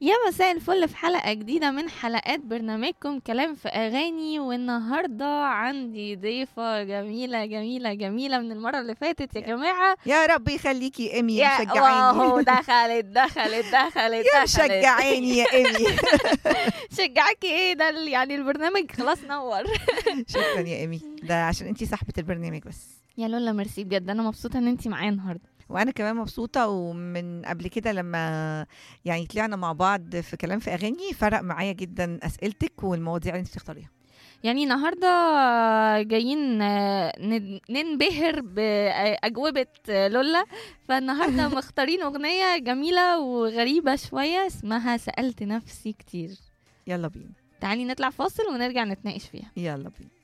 يا مساء الفل في حلقة جديدة من حلقات برنامجكم كلام في أغاني والنهاردة عندي ضيفة جميلة جميلة جميلة من المرة اللي فاتت يا جماعة يا رب يخليكي يا ايمي يا مشجعاني واو دخلت دخلت دخلت يا دخلت مشجعاني يا ايمي شجعكي ايه ده ال- يعني البرنامج خلاص نور شكرا يا ايمي ده عشان انتي صاحبة البرنامج بس يا لولا ميرسي بجد أنا مبسوطة إن أنتي معايا النهاردة وانا كمان مبسوطة ومن قبل كده لما يعني طلعنا مع بعض في كلام في اغاني فرق معايا جدا اسئلتك والمواضيع اللي انت بتختاريها يعني النهارده جايين آه، ن- ننبهر بأجوبة آه، لولا فالنهارده مختارين أغنية جميلة وغريبة شوية اسمها سألت نفسي كتير يلا بينا تعالي نطلع فاصل ونرجع نتناقش فيها يلا بينا